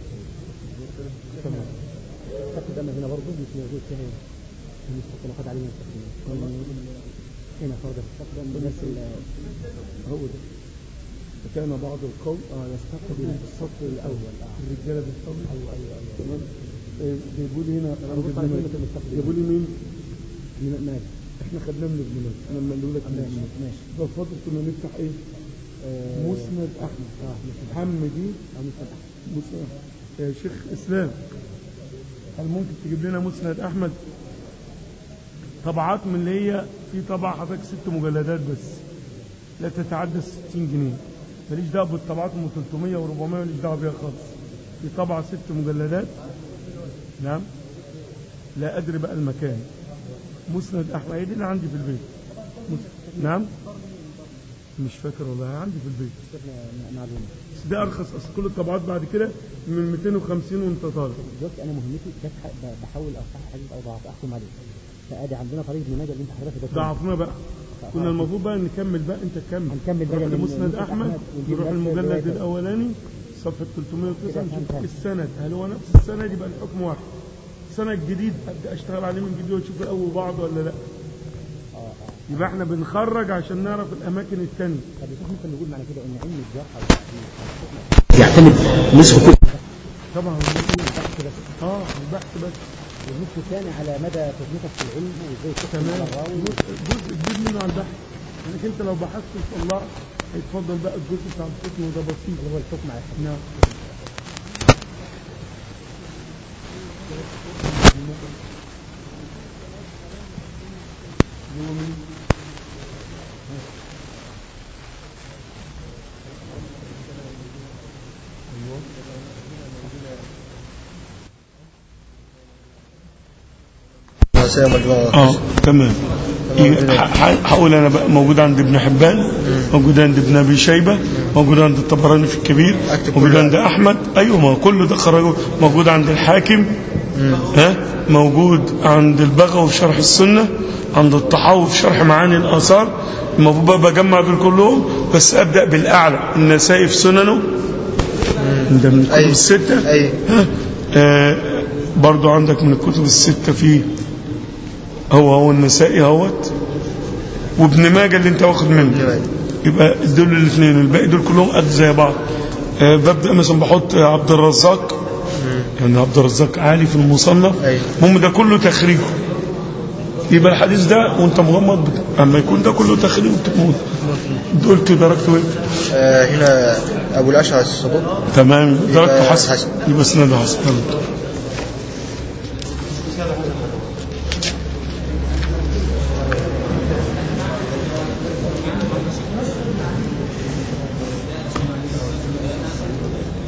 تمام الخط ده هنا برضه مش موجود هنا مش كنا خد عليه مستقيم هنا فرد الخط ده من نفس ال- هو ده فكان بعض القول اه يستقبل السطر الاول اه الرجاله بالقول ايوه ايوه ايوه تمام إيه، جايبوا لي هنا عند بص ابن على ماجه. كلمة المستقبل. جايبوا لي مين من- ماشي احنا خدناه من ابن ماجه انا لما اقول لك ماشي ماشي ماشي ده فاضل كنا نفتح ايه آه، مسند احمد اه مسند حم دي اه مسند أحمد. مسند يا شيخ اسلام هل ممكن تجيب لنا مسند احمد طبعات من اللي هي في طبعة حضرتك ست مجلدات بس لا تتعدى 60 جنيه ماليش دعوه بالطبعات ام 300 و400 ماليش دعوه بيها خالص في طبعة ست مجلدات نعم لا ادري بقى المكان مسند احمد هي دي اللي عندي في البيت مس- نعم مش فاكر والله عندي في البيت شفنا معلومه بس ده ارخص اصل كل الطبعات بعد كده من 250 وانت طالع دلوقتي انا مهمتي بس بحاول اصحح حديث او ضعف احكم عليه فادي عندنا طريق ابن ماجه اللي انت حضرتك ذكرته ضعفنا بقى كنا المفروض بقى نكمل بقى انت تكمل هنكمل بقى نروح من- لمسند من احمد أحمد ونجيب نروح نفس المجلد الرواية. الاولاني صفحه 309 كده نشوف فهمت. السند هل هو نفس السند يبقى الحكم واحد السنه الجديد ابدا اشتغل عليه من جديد واشوف الاول بعض ولا لا اه اه يبقى احنا بنخرج عشان نعرف الاماكن الثانيه طب يا شيخ ممكن نقول معنى كده ان علم الجرح والتعديل يعتمد نصف كل طبعا البحث بس اه البحث بس والنصف الثاني على مدى خدمتك في العلم وازاي تحكم تمام على الراوي جزء كبير منه على البحث انك انت لو بحثت وطلعت هيتفضل بقى الجزء بتاع الحكم وده بسيط اللي هو الحكم على الحديث نعم اه تمام ح- ح- هقول انا بقى موجود عند ابن حبان موجود عند ابن ابي شيبه موجود عند الطبراني في الكبير موجود عند احمد ايوه ما هو كل ده خرجه موجود عند الحاكم ها موجود عند البغوي في شرح السنه عند الطحاوي في شرح معاني الاثار المفروض بقى بجمع دول كلهم بس ابدا بالاعلى النسائي في سننه ده من الكتب السته أيوة. ها آه برضو عندك من الكتب الستة فيه هو هو النسائي اهوت وابن ماجه اللي انت واخد منه يبقى دول الاثنين الباقي دول كلهم قد زي بعض آه ببدا مثلا بحط عبد الرزاق يعني عبد الرزاق عالي في المصنف أيوة. المهم ده كله تخريج يبقى الحديث ده وانت مغمض بت... اما يكون ده كله تخريج بتموت دول درجته ايه آه هنا أبو الأشعث الصدوق تمام درجته يبقى حسن حسن. يبقى سنده حسن يلا.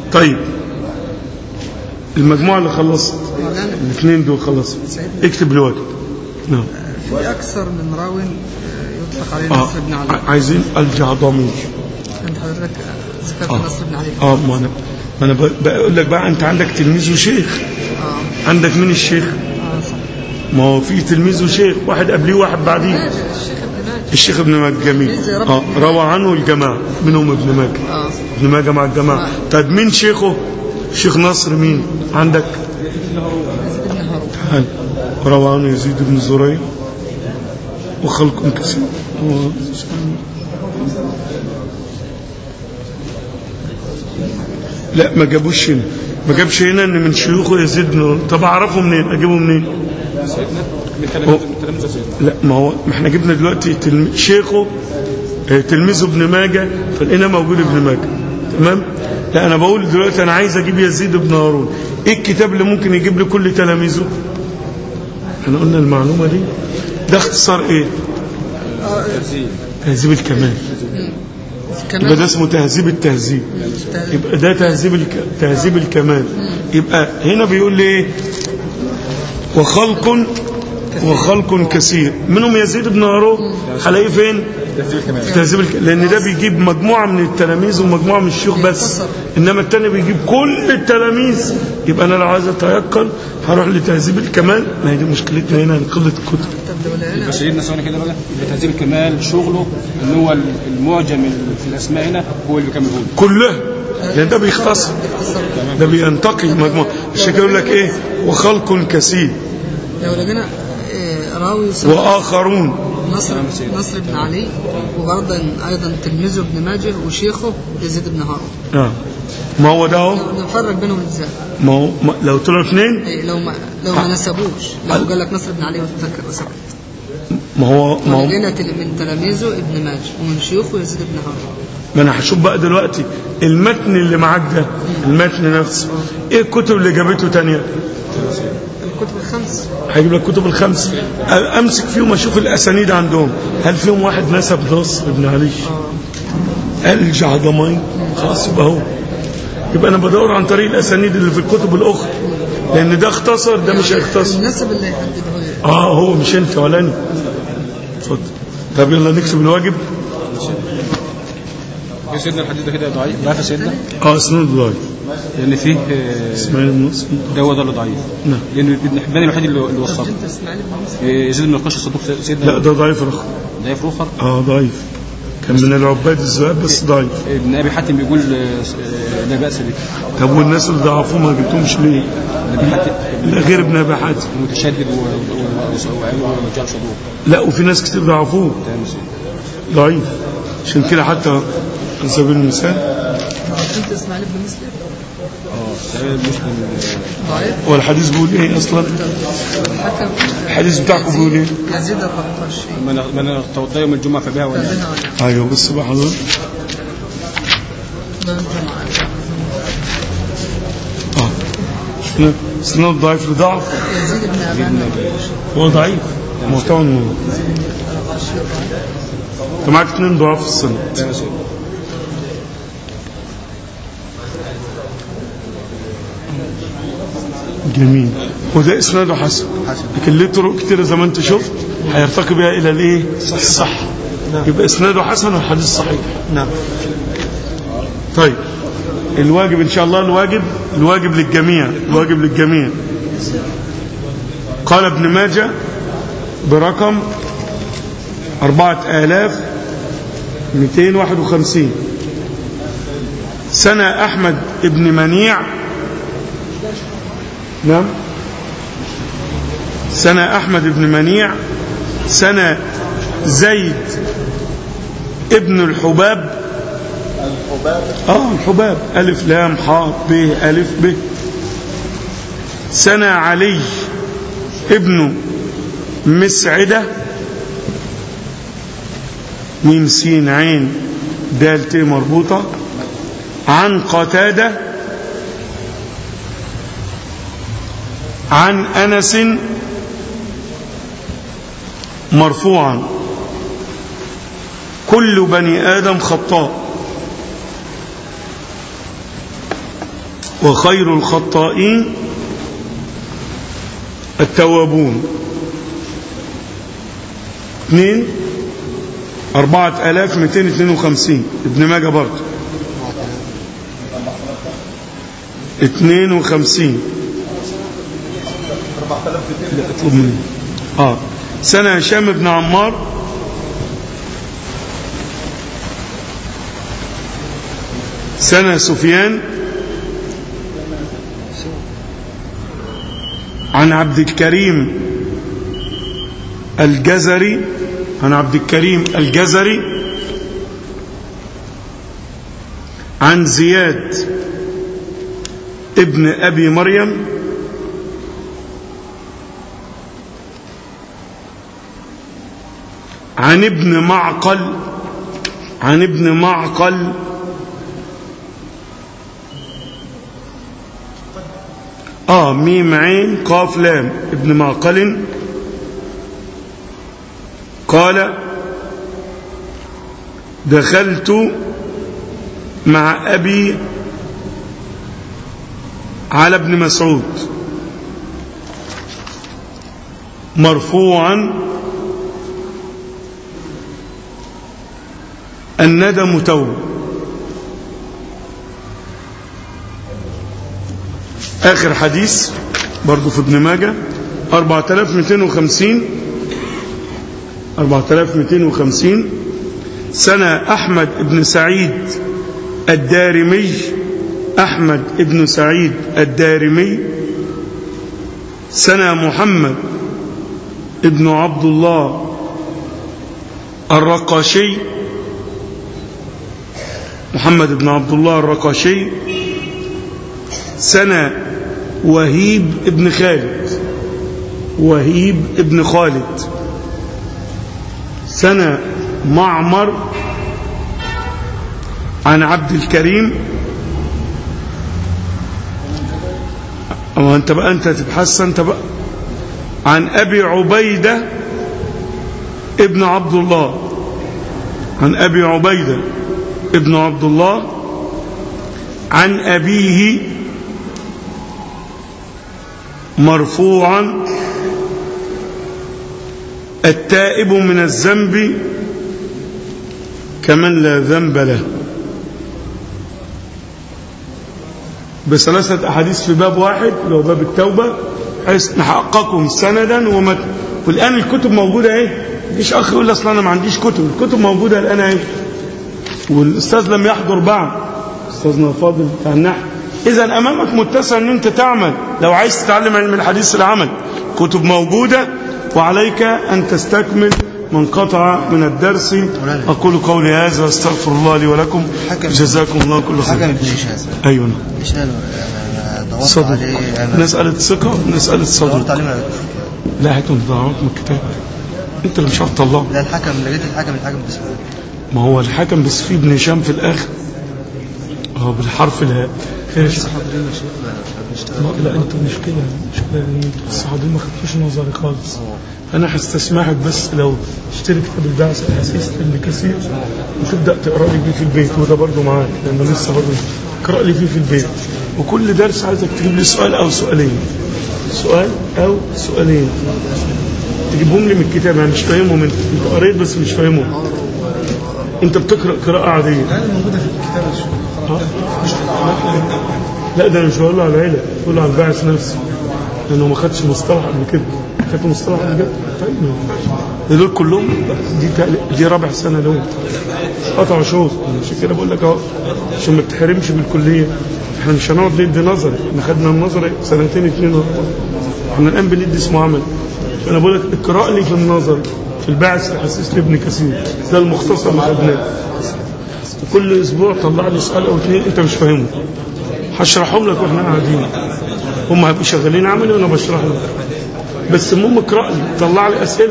طيب المجموعة اللي خلصت الاثنين دول خلصوا اكتب الواجب نعم في أكثر من راو يطلق عليه آه. نصر بن علي ع- عايزين الجعضمي أنت حضرتك ذكرت آه. نصر بن علي اه ما انا ما انا ب- بقول لك بقى انت عندك تلميذ وشيخ آه. عندك مين الشيخ آه صح ما هو في تلميذ وشيخ واحد قبليه واحد بعديه ماجه الشيخ ابن ماجه الشيخ ابن ماجه جميل زي رب اه ابن روى عنه الجماعة منهم ابن ماجه آه ابن ماجه مع الجماعة طيب مين شيخه شيخ نصر مين عندك يزيد بن هارون تعال روى عنه يزيد بن زريع وخلق كثير و- لا ما جابوش هنا ما جابش هنا ان من شيوخه يزيد بن طب اعرفه منين اجيبه منين سيدنا من هو- تلاميذ من تلاميذ سيدنا لا ما هو ما احنا جبنا دلوقتي تلم... شيخه آه، تلميذه ابن ماجه فلقينا موجود ابن ماجه تمام لا انا بقول دلوقتي انا عايز اجيب يزيد بن هارون ايه الكتاب اللي ممكن يجيب لي كل تلاميذه احنا قلنا المعلومه دي ده اختصار ايه تهذيب الكمال يبقى ده كمان اسمه تهذيب التهذيب يبقى ده تهذيب الك... تهذيب الكمال يبقى هنا بيقول لي ايه وخلق وخلق كثير منهم يزيد بن هارون هلاقيه فين في تهذيب الك... لان ده بيجيب مجموعه من التلاميذ ومجموعه من الشيوخ بس انما التاني بيجيب كل التلاميذ يبقى انا لو عايز اتيقن هروح لتهذيب الكمال ما هي دي مشكلتنا هنا قله الكتب طب ده ولا هنا سيدنا ثواني كده بقى لتهذيب الكمال شغله ان هو المعجم في الاسماء هنا هو اللي بيكمله كلها لان ده بيختصر ده بينتقي مجموعه عشان كده يقول لك ايه وخلق كثير لو لقينا آه، راوي سمع واخرون نصر نصر بن علي وبرضه ايضا تلميذه ابن ماجه وشيخه يزيد بن هارون اه ما هو ده اهو لو نفرق بينهم ازاي؟ ما هو ما لو طلعوا اثنين إيه، لو ما لو ما نسبوش لو قال لك نصر بن علي وتذكر وسكت ما هو ما هو ولقينا تل- من تلاميذه ابن ماجه ومن شيوخه يزيد بن هارون ما انا هشوف بقى دلوقتي المتن اللي معاك ده المتن نفسه ايه الكتب اللي جابته تانية الكتب الخمس هجيب لك كتب الخمس امسك فيهم اشوف الاسانيد عندهم هل فيهم واحد نسب نصر بن علي الجعضمين خلاص يبقى هو يبقى انا بدور عن طريق الاسانيد اللي في الكتب الاخرى لان ده اختصر ده مش هيختصر النسب اللي يحدده إيه؟ اه هو مش انت ولا انا اتفضل طب يلا نكتب الواجب في سيدنا الحديث ده كده ضعيف ضعيف يا سيدنا اه اسناد ضعيف لان فيه آه، اسماعيل بن نصر ده هو ده اللي ضعيف نعم لان ابن حبان الوحيد اللي اللي وصله انت اسماعيل بن مسلم آه، يزيد بن القش الصدوق سيدنا لا ده ضعيف رخ ضعيف رخر اه ضعيف كان من العباد الذهاب بس ضعيف ابن ابي حاتم بيقول آه، آه، لا باس به طب والناس اللي ضعفوه ما جبتهمش ليه؟ ابن ابي حاتم لا غير ابن ابي حاتم متشدد و- و- و- ورجال صدوق لا وفي ناس كتير ضعفوه تمام يا سيدي. ضعيف عشان كده حتى على سبيل المثال انت اسماعيل بن مسلم اه سعيد مسلم ضعيف هو الحديث بيقول ايه اصلا؟ الحكم الحديث بتاعكم بيقول ايه؟ يزيد الرقاشي من من توضى يوم الجمعه فبها ولا بها ونعم ايوه بس بقى حضرتك من الجمعة اه اسناد- اسناد ضعيف لضعف يزيد بن أبان هو ضعيف محتوى النور انت معاك اثنين ضعاف في السنة تمام يا سيدي. جميل وده اسناده حسن لكن ليه طرق كتيرة زي ما انت شفت هيرتقي بها الى الايه الصح يبقى اسناده حسن والحديث صحيح نعم طيب الواجب ان شاء الله الواجب الواجب للجميع الواجب للجميع قال ابن ماجه برقم أربعة آلاف مئتين واحد وخمسين سنة أحمد ابن منيع نعم سنة أحمد بن منيع سنة زيد ابن الحباب اه الحباب ألف لام حاء ب ألف ب سنة علي ابن مسعدة ميم سين عين دال ت مربوطة عن قتاده عن أنس مرفوعا كل بني آدم خطاء وخير الخطائين التوابون اثنين أربعة آلاف مئتين اثنين وخمسين ابن ماجه برضه اثنين وخمسين لا اطلب مني اه سنة هشام بن عمار سنة سفيان عن عبد الكريم الجزري عن عبد الكريم الجزري عن زياد ابن أبي مريم عن ابن معقل عن ابن معقل آه ميم عين قاف لام ابن معقل قال دخلت مع أبي على ابن مسعود مرفوعا الندم توب آخر حديث برضو في ابن ماجه 4250 4250 سنة أحمد بن سعيد الدارمي أحمد بن سعيد الدارمي سنة محمد ابن عبد الله الرقاشي محمد بن عبد الله الرقاشي سنة وهيب ابن خالد وهيب ابن خالد سنة معمر عن عبد الكريم أو أنت بقى أنت تبحث أنت بقى عن أبي عبيدة ابن عبد الله عن أبي عبيدة ابن عبد الله عن أبيه مرفوعا التائب من الذنب كمن لا ذنب له بثلاثة أحاديث في باب واحد اللي هو باب التوبة حيث نحققهم سندا ومتن والآن الكتب موجودة ايه مفيش أخ يقول لي أصلا أنا ما عنديش كتب الكتب موجودة الآن ايه والأستاذ لم يحضر بعد أستاذنا فاضل بتاع النحو إذا أمامك متسع أن أنت تعمل لو عايز تتعلم علم الحديث العمل كتب موجودة وعليك أن تستكمل من قطع من الدرس أقول قولي هذا واستغفر الله لي ولكم جزاكم الله كل حكم خير ابن هشام أيوة نعم. هشام انا دورت صدق عليه انا مسألة ثقة مسألة دورت صدق عليه ما- لا هاتوا ضاعت من الكتاب انت اللي مش عارف تطلعه لا الحكم لقيت الحكم الحكم بس ما هو الحكم بس فيه ابن هشام في الاخر اه بالحرف الهاء ايش ما- لا انت مشكلة مشكلة ان انتوا الصحابين ما خدتوش نظري خالص انا هستسمحك بس لو اشتري كتاب البعث الاحاسيس ابن كثير وتبدا تقرا لي فيه في البيت وده برضه معاك لانه لسه برضه اقرا لي فيه في البيت وكل درس عايزك تجيب لي سؤال او سؤالين سؤال او سؤالين تجيبهم لي من الكتاب يعني مش فاهمهم انت انت قريت بس مش فاهمهم انت بتقرا قراءه عاديه موجودة في الكتاب لا ده انا مش بقول له على العيله بقول له على الباعث نفسه لانه ما خدش مصطلح قبل كده خدت مصطلح قبل كده طيب ده دول كلهم دي تق- دي رابع سنه لهم قطع شوط عشان كده بقول لك اهو عشان ما تحرمش بالكليه احنا مش هنقعد ندي نظري احنا خدنا النظري سنتين اتنين ورا احنا الان بندي اسمه عمل فانا بقول لك اقرا لي في النظري في الباعث تحسس لي ابن كثير ده المختصر اللي خدناه وكل اسبوع طلع لي سؤال او اثنين انت مش فاهمه هشرحهم لك واحنا قاعدين هم هيبقوا شغالين عملي وانا بشرح لك بس المهم اقرا لي طلع لي اسئله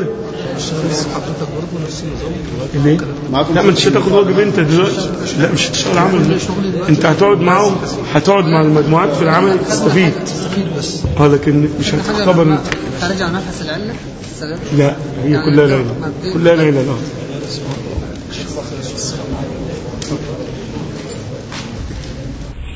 ليه؟ لا ما انتش هتاخد واجب انت دلوقتي لا مش هتشتغل عمل انت هتقعد معاهم هتقعد مع المجموعات في العمل تستفيد اه لكن مش هتختبر انت ترجع مبحث العلة السلام لا هي كلها ليلة كلها ليلة لا